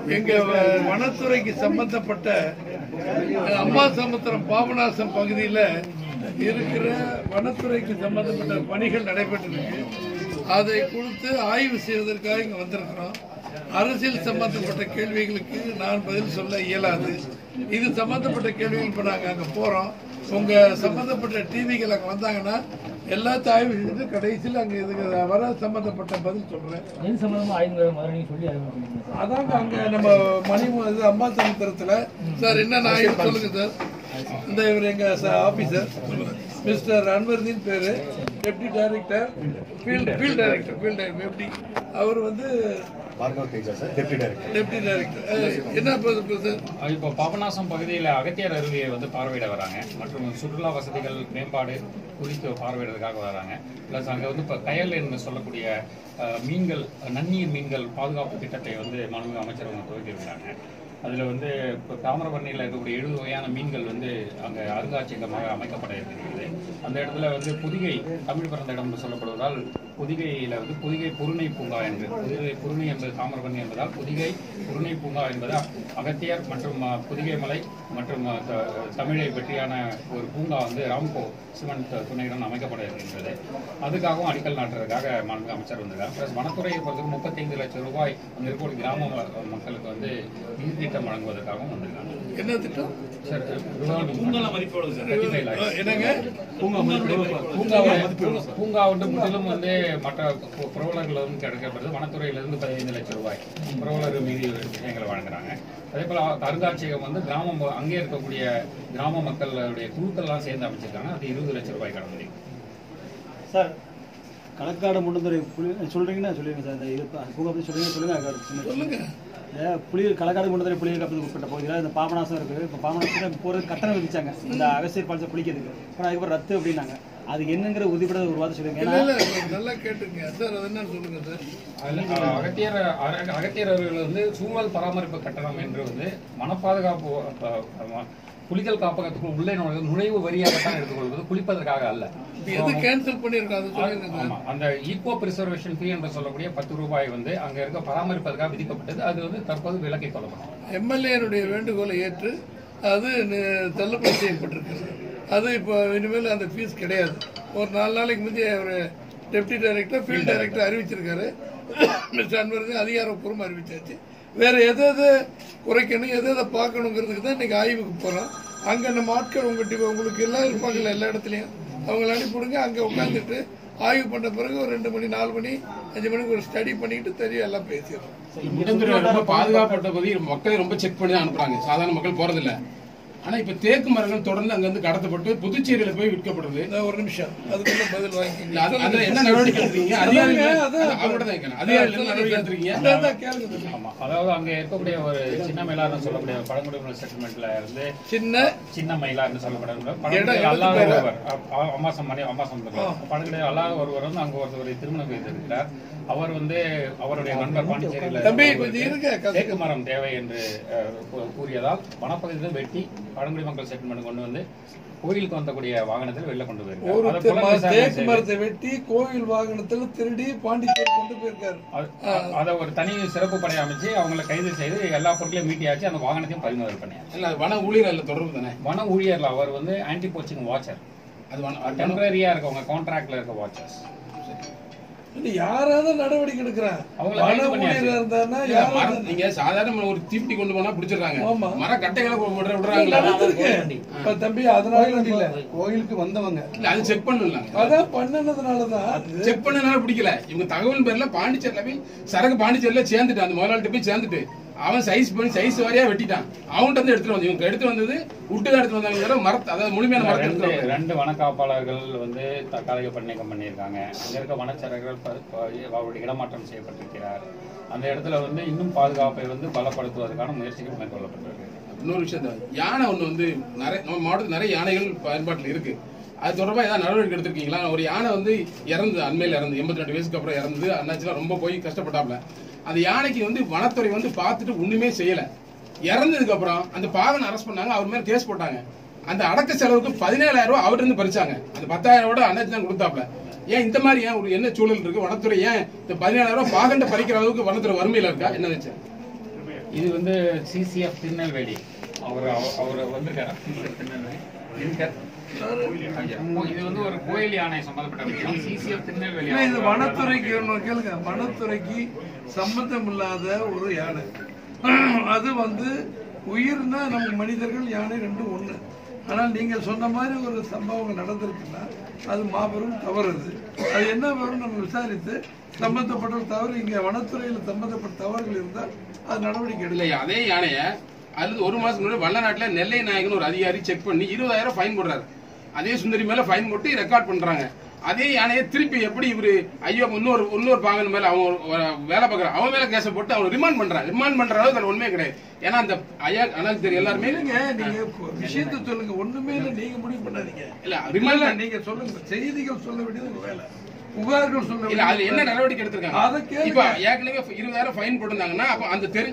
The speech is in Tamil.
எங்க வ- வனத்துறைக்கு சம்பந்தப்பட்ட அம்மா சமுத்திரம் பாபநாசம் பகுதியில இருக்கிற வனத்துறைக்கு சம்பந்தப்பட்ட பணிகள் நடைபெற்றிருக்கு அதை குறித்து ஆய்வு செய்வதற்காக இங்க வந்திருக்கிறோம் அரசியல் சம்பந்தப்பட்ட கேள்விகளுக்கு நான் பதில் சொல்ல இயலாது இது சம்பந்தப்பட்ட கேள்விகள் இப்ப நாங்க அங்க போறோம் உங்க சம்பந்தப்பட்ட டிவிகள் அங்க வந்தாங்கன்னா எல்லாத்தையும் ஆய்வு செஞ்சுட்டு கடைசியில் அங்க இதுக்கு வர சம்பந்தப்பட்ட பதில் சொல்றேன் எது சம்பந்தமா ஆய்வு முதல்ல நீங்க சொல்லி ஆய்வு பண்ணிருக்கீங்க சார் அதாங்க அங்க நம்ம மணி இது அம்மா சமுத்திரத்துல சார் என்ன நான் சொல்லுங்க சார் இந்த இவர் எங்க ஆபீசர் மிஸ்டர் அன்வர்தீன் பேரு deputy director field field director field director எப்படி அவர் வந்து Bhargav Teja sir deputy director deputy director என்ன இப்போ சார் இப்போ பாபநாசம் பகுதியில் அகத்தியர் அருவியை வந்து பார்வையிட வராங்க மற்றும் சுற்றுலா வசதிகள் மேம்பாடு குறித்து பார்வையிடுறதுக்காக வராங்க ப்ளஸ் அங்கே வந்து இப்போ கயல் என்று சொல்லக்கூடிய அஹ், மீன்கள் நன்னீர் மீன்கள் பாதுகாப்பு திட்டத்தை வந்து மாண்புமிகு அமைச்சர் அவங்க துவக்கி இருக்கிறாங்க அதில் வந்து இப்போ தாமிரபரணியில் இருக்கக்கூடிய எழுபது வகையான மீன்கள் வந்து அங்கே அருங்காட்சியகமாக அமைக்கப்பட இருக்கிறது அந்த இடத்துல வந்து புதிகை தமிழ் பிறந்த இடம் என்று சொல்லப்படுவதால் புதிகையில் வந்து புதிகை பொருணை பூங்கா என்று புதிகை பொருணை என்பது தாமிரபரணி என்பதால் புதிகை பொருணை பூங்கா என்பது அகத்தியர் மற்றும் அஹ், புதிகை மலை மற்றும் அஹ், த- தமிழை பற்றியான ஒரு பூங்கா வந்து ராம்கோ சிமெண்ட் துணையுடன் அமைக்கப்பட இருக்கின்றது அதுக்காகவும் அடிக்கல் நாட்டுறதுக்காக மாண்பு அமைச்சர் வந்திருக்காங்க ப்ளஸ் வனத்துறையை பொறுத்தவரை முப்பத்தைந்து லட்சம் ரூபாய் அங்கே இருக்கக்கூடிய கிராம ம- மக்களுக்கு வந்து நிதி திட்டம் வழங்குவதற்காகவும் வந்திருக்காங்க என்ன திட்டம் சார் பூங்கா மதிப்போடு சார் என்னங்க பூங்காவை பூங்கா வந்து முற்றிலும் வந்து மற்ற பு- புரவலர்கள் வந்து கிடைக்கப்படுது வனத்துறையிலிருந்து பதினைந்து லட்சம் ரூபாய் புரவலர் மீதி விஷயங்களை வழங்குறாங்க அதே போல அருங்காட்சியகம் வந்து கிராமம் ம- அங்கே இருக்கக்கூடிய கிராம மக்களுடைய குழுக்கள்லாம் சேர்ந்து அமைச்சிருக்காங்க அது இருபது லட்சம் ரூபாய் கடந்து சார் களக்காடு முண்டந்துறை புலி சொல்றீங்கன்னா சொல்லுங்க சார் இந்த இது ப- பூங்கா பற்றி சொல்லுங்க சொல்லுங்க அது ஒரு சின்ன சொல்லுங்க இந்த புலி களக்காடு முண்டந்துறை புலிகள் காப்பதுக்கு உட்பட்ட பகுதியில் இந்த பாபநாசம் இருக்கு இப்போ பாபநாசத்தில் போகிறது கட்டணம் விதிச்சாங்க இந்த அகசியர் பாலத்தை பிடிக்கிறதுக்கு ஆனால் அதுக்கப்புறம் ரத்து அப்படின்னாங்க அது என்னங்கிற உறுதிப்பட ஒரு வார்த்தை சொல்லுங்க இல்ல ஏன்னா இல்ல நல்லா கேட்டுங்க சார் அது என்ன சொல்லுங்க சார் அதுல, அஹ், அகத்தியர் அக- அகத்தியர் அவர்கள் வந்து சூழல் பராமரிப்பு கட்டணம் என்று வந்து வனப்பாதுகாப்பு அஹ், அஹ், புலிகள் காப்பகத்துக்குள் உள்ளே நுழைவது நுழைவு வரியாகத்தான் எடுத்துக்கொள்வது குளிப்பதற்காக அல்ல இப்ப எது கேன்சல் பண்ணிருக்கோம் அது சொல்லுங்க சார் ஆமா அந்த ஈகோ பிரிசர்வேஷன் ஃபீ என்று சொல்லக்கூடிய பத்து ரூபாய் வந்து அங்க இருக்க பராமரிப்பதற்காக விதிக்கப்பட்டது அது வந்து தற்போது விலக்கிக் கொள்ளப்படும் எம்எல்ஏனுடைய வேண்டுகோளை ஏற்று அது நி- தள்ளுபடி செய்யப்பட்டிருக்கு அது இப்போ இனிமேல் அந்த ஃபீஸ் கிடையாது ஒரு நாலு நாளைக்கு முந்தைய ஒரு டெப்டி டைரக்டர் ஃபீல்ட் டைரக்டர் அறிவிச்சிருக்காரு மிஸ்டர் அன்வருக்கு அதிகாரப்பூர்வமாக அறிவிச்சாச்சு வேற எதை எதை குறைக்கணும் எதை எதை பார்க்கணுங்கிறதுக்கு தான் இன்னைக்கு ஆய்வுக்கு போகிறோம் அங்கே நம்ம ஆட்கள் உங்கள்கிட்ட உங்களுக்கு எல்லாம் இருப்பாங்கல்ல எல்லா இடத்துலையும் அவங்கள அனுப்பிவிடுங்க அங்கே உட்காந்துட்டு ஆய்வு பண்ண பிறகு ஒரு ரெண்டு மணி நாலு மணி அஞ்சு மணிக்கு ஒரு ஸ்டடி பண்ணிட்டு தெரியும் எல்லாம் பேசிடுறோம் முடந்துறை ரொம்ப பாதுகாப்பட்ட பகுதி மக்களை ரொம்ப செக் பண்ணி தான் அனுப்புறாங்க சாதாரண மக்கள் போறதில்ல ஆனா இப்ப தேக்கு மரங்கள் தொடர்ந்து அங்க இருந்து கடத்தப்பட்டு புதுச்சேரியில போய் விற்கப்படுது இந்த ஒரு நிமிஷம் அதுக்குள்ள பதில் இல்ல, வாங்கிக்கங்க அது- அதுல என்ன நடவடிக்கை எடுத்துருக்கீங்க அதிகாரிகள் சொல்லுங்க, அதான். அவங்கள்ட்ட தான் கேட்கணும். அதிகாரிகள் என்ன நடவடிக்கை எடுத்துருக்கீங்க அதான், அதான் கேளுங்க தம்பி. ஆமா அதாவது அங்க இருக்கக்கூடிய ஒரு சின்ன மயிலார்னு சொல்லக்கூடிய பழங்குடியினர் செட்டில்மெண்ட்ல இருந்து சின்ன சின்ன மயிலார்னு சொல்லப்படும் இடம் பழங்குடி இடத்துக்கு அல்லாத பேரு? ஒருவர் அ- அம்மாசம் மணி அம்மாசம் பழங்குடி அல்லாத ஒருவர் வந்து அங்க ஒருத்தர் திருமணம் செய்திருக்கிறார் அவர் வந்து அவருடைய நண்பர் பாண்டிச்சேரியில தம்பி கொஞ்சம் இருங்க கச- தேக்கு மரம் தேவை என்று அஹ், கூ- கூறியதால் வனப்பகுதியில் வெட்டி பழங்குடி மக்கள் செட்டில்மெண்ட் கொண்டு வந்து கோயிலுக்கு வந்தக்கூடிய வாகனத்தில் வெளில கொண்டு போயிருக்காரு ஒரு அதை தெ- புலன் ம- விசாரணை தேக்கு செய்து- மரத்தை வெட்டி கோவில் வாகனத்துல திருடி பாண்டிச்சேரி கொண்டு போயிருக்காரு அது- அதை ஒரு தனி சிறப்பு படை அமைச்சு அவங்களை கைது செய்து எல்லா பொருட்களையும் மீட்டியாச்சு அந்த வாகனத்தையும் பறிமுதல் பண்ணியாச்சு இல்ல அது வன ஊழியர் அதுல தொடர்பு தானே வன ஊழியர்ல அவர் வந்து ஆன்டி போச்சிங் வாட்சர் அது வன அது வன- டெம்பரரியா இருக்கவங்க கான்ட்ராக்ட்ல இருக்க வாட்சர்ஸ் இது யாராவது நடவடிக்கை எடுக்கிறான் அவங்கள வன கைது பண்ணியாச்சு. ஊழியரா இருந்தாருன்னா இல்ல, யாராவது மரம் நீங்க சாதாரண ஒரு தீப்டி கொண்டு போனா பிடிச்சிடுறாங்க ஆமா. மர கட்டைகளை விடுற- விடுறாங்களா நடந்திருக்கு. இப்ப தம்பி அதனால இல்ல கோயிலுக்கு வந்தவங்க இல்ல அது செக் பண்ணல அதான் பண்ணுனதுனாலதான் அது செக் பண்ணனால பிடிக்கல இவங்க தகவல் பேர்ல பாண்டிச்சேரியில போய் சரக்கு பாண்டிச்சேரியில சேர்ந்துட்டு அந்த முதலாளிட்ட போய் சேர்ந்துட்டு அவன் சைஸ் பண்ணி சைஸ் வாரியா வெட்டிட்டான் அவன்கிட்ட வந்து எடுத்துட்டு வந்து இவங்க எடுத்து வந்தது விட்டு தான் எடுத்து வந்தாங்க தவிர மரத்தை அதாவது முழுமையான மரத்தை ரெண்டு எடுத்துட்டு வரல. ரெண்டு வனக்காப்பாளர்கள் வந்து தற்காலிக பணிநீக்கம் பண்ணியிருக்காங்க அங்க இருக்க வனச்சரகர்கள் ப- ப- அவருடைய இடமாற்றம் செய்யப்பட்டிருக்கிறார் அந்த இடத்துல வந்து இன்னும் பாதுகாப்பை வந்து பலப்படுத்துவதற்கான முயற்சிகள் மேற்கொள்ளப்பட்டிருக்கு இன்னொரு விஷயம் தான் யானை ஒண்ணு வந்து நிறைய நம்ம மாவட்டத்தில் நிறைய யானைகள் பயன்பாட்டில் இருக்கு அது தொடர்பாக ஏதாவது நடவடிக்கை எடுத்திருக்கீங்களா ஒரு யானை வந்து இறந்து அண்மையில் இறந்து எண்பத்தி ரெண்டு வயசுக்கு அப்புறம் இறந்து அண்ணாச்சிலாம் ரொம்ப போய் கஷ்டப்பட்டாப்ல அந்த யானைக்கு வந்து வனத்துறை வந்து பார்த்துட்டு ஒண்ணுமே செய்யல இறந்ததுக்கு அப்புறம் அந்த பாகனை அரெஸ்ட் பண்ணாங்க அவர் மேல கேஸ் போட்டாங்க அந்த அடக்க செலவுக்கு பதினேழாயிரம் ரூபாய் அவர்கிட்ட இருந்து பறிச்சாங்க அந்த பத்தாயிரம் ரூபாய் அண்ணாச்சி தான் கொடுத்தாப்ல ஏன் இந்த மாதிரி ஏன் ஒரு என்ன சூழல் இருக்கு வனத்துறை ஏன் இந்த பதினேழாயிரம் ரூபாய் பாகண்ட பறிக்கிற அளவுக்கு வனத்துறை வறுமையில இருக்கா என்ன வச்சு இது வந்து சிசிஎஃப் திருநெல்வேலி அவர் அவர்- அவர் வந்திருக்காரா சிசிஎஃப் திருநெல்வேலி தினகர். ஐயா. இது வந்து ஒரு கோயில் யானை சம்பந்தப்பட்ட விஷயம் சிசிஎஃப் திருநெல்வேலி இல்ல, இது அவர் வனத்துறைக்கு ஒண்ணு கேளுங்க வனத்துறைக்கு சம்பந்தம் இல்லாத ஒரு யானை அது வந்து உயிர்னா நமக்கு மனிதர்கள் யானை ரெண்டும் ஒண்ணு ஆனால் நீங்க சொன்ன மாதிரி ஒரு சம்பவம் நடந்திருக்குன்னா அது மாபெரும் தவறு அது அது என்ன வரும் நம்ம விசாரித்து சம்பந்தப்பட்ட தவறு இங்க வனத்துறையில் சம்பந்தப்பட்ட தவறுகள் இருந்தால் அது நடவடிக்கை எடுக்கலாம் இல்லையா அதே யானைய அல்லது ஒரு மாசத்துக்கு முன்னாடி வல்லநாட்டுல நெல்லை நாயகன் ஒரு அதிகாரி செக் பண்ணி இருபதாயிரம் ஃபைன் போடுறாரு அதே சுந்தரி மேல ஃபைன் போட்டு ரெக்கார்ட் பண்றாங்க அதே யானையை திருப்பி எப்படி இவரு ஐயோ இன்னொரு இன்னொரு பாங்கன் மேல அவன் ஒரு- ஒரு வேலை பார்க்கறான் அவன் மேல கேஸ போட்டு அவன் ரிமாண்ட் பண்றான் ரிமாண்ட் பண்ற அளவுக்கு அதுல உண்மையே கிடையாது ஏன்னா அந்த ஐயா அனல் தெரியும் எல்லாருமே இல்லைங்க நீங்க விஷயத்தை சொல்லுங்க ஒண்ணுமே இல்லை நீங்க முடிவு பண்ணாதீங்க இல்ல இல்ல, ரிமாண்ட் நீங்க சொல்லுங்க செய்திகள் சொல்ல வேண்டியது உங்க வேலை புகார்கள் சொல்ல இல்ல அது வேண்டியது என்ன உங்க வேலை. நடவடிக்கை எடுத்திருக்காங்க அதை கேளுங்க. இப்ப ஏற்கனவே இருபதாயிரம் ஃபைன் போட்டிருந்தாங்கன்னா அப்ப அந்த தெரிஞ்ச